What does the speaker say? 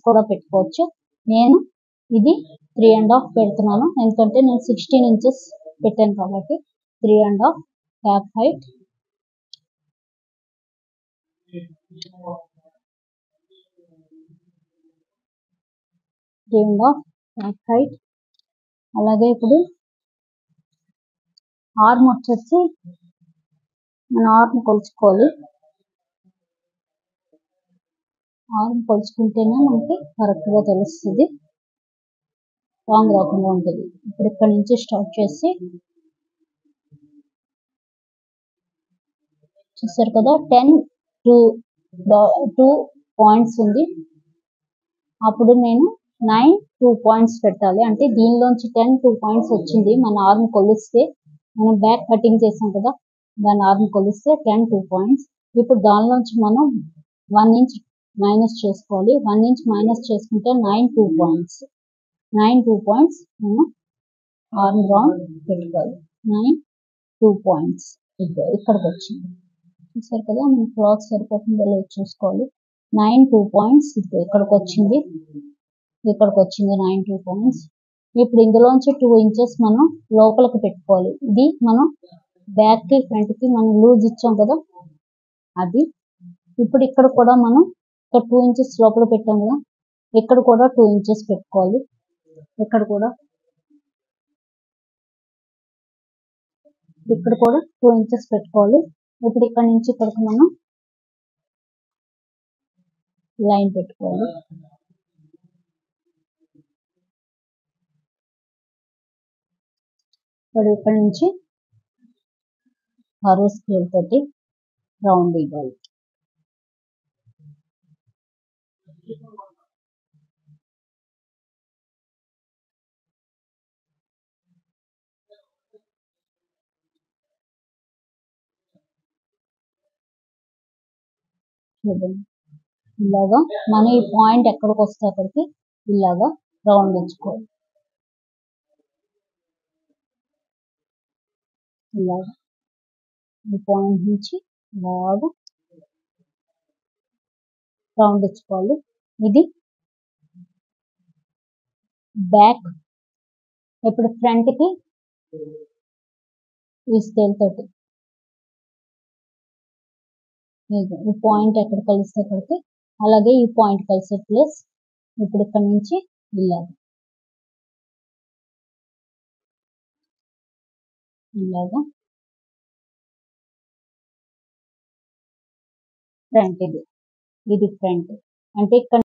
కూడా పెట్టుకోవచ్చు నేను ఇది త్రీ అండ్ హాఫ్ పెడుతున్నాను ఎందుకంటే నేను సిక్స్టీన్ ఇంచెస్ పెట్టాను కాబట్టి three and half cap height three and half cap height అలాగే ఇప్పుడు ఆర్మ్ వచ్చేసి మన ఆర్మ్ కొలుచుకోవాలి ఆర్మ్ కొలుచుకుంటేనే మనకి కరెక్ట్గా తెలుస్తుంది రాంగ్ రాకుండా ఉంటుంది ఇప్పుడు ఇక్కడ నుంచి స్టార్ట్ చేసి చూసారు కదా టెన్ టూ టూ పాయింట్స్ ఉంది అప్పుడు నేను నైన్ టూ పాయింట్స్ పెట్టాలి అంటే దీనిలోంచి టెన్ టూ పాయింట్స్ వచ్చింది మన ఆర్మ్ కొలిస్తే మనం బ్యాక్ కటింగ్ చేసాం కదా దాని ఆర్మ్ కొలిస్తే టెన్ టూ పాయింట్స్ ఇప్పుడు దానిలోంచి మనం వన్ ఇంచ్ మైనస్ చేసుకోవాలి వన్ ఇంచ్ మైనస్ చేసుకుంటే nine two points nine two points మనం ఆర్మ్ రౌండ్ పెట్టుకోవాలి నైన్ టూ పాయింట్స్ ఇక్కడికి వచ్చింది చూసారు కదా మన క్లాత్ సరిపోతుందో లేదో చూసుకోవాలి నైన్ టూ పాయింట్స్ ఇక్కడికి వచ్చింది ఇక్కడికి వచ్చింది నైన్ టూ పాయింట్స్ ఇప్పుడు ఇందులోంచి టూ ఇంచెస్ మనం లోపలికి పెట్టుకోవాలి ఇది మనం బ్యాక్ కి ఫ్రంట్ కి మనం లూజ్ ఇచ్చాం కదా అది ఇప్పుడు ఇక్కడ కూడా మనం ఇక్కడ టూ ఇంచెస్ లోపల పెట్టాం కదా ఇక్కడ కూడా టూ ఇంచెస్ పెట్టుకోవాలి ఇక్కడ కూడా ఇక్కడ కూడా టూ ఇంచెస్ పెట్టుకోవాలి ఇప్పుడు ఇక్కడ నుంచి ఇక్కడికి మనం లైన్ పెట్టుకోవాలి ఇప్పుడు ఇక్కడ నుంచి కరువు స్కేల్ తోటి రౌండ్ ఇవ్వాలి చూడండి ఇలాగా మన ఈ పాయింట్ ఎక్కడికి వస్తే అక్కడికి ఇలాగా రౌండ్ తెచ్చుకోవాలి ఇలాగా ఈ పాయింట్ నుంచి ఇలాగా రౌండ్ తెచ్చుకోవాలి ఇది బ్యాక్ ఇప్పుడు ఫ్రంట్ కి ఈ స్కేల్ తోటి ఇదిగో ఈ పాయింట్ ఎక్కడ కలిస్తే అక్కడికి అలాగే ఈ పాయింట్ కలిసే ప్లేస్ ఇప్పుడు ఇక్కడ నుంచి ఇలాగ ఇలాగా ఫ్రంట్ ఇది ఇది ఫ్రంట్ అంటే ఇక్కడ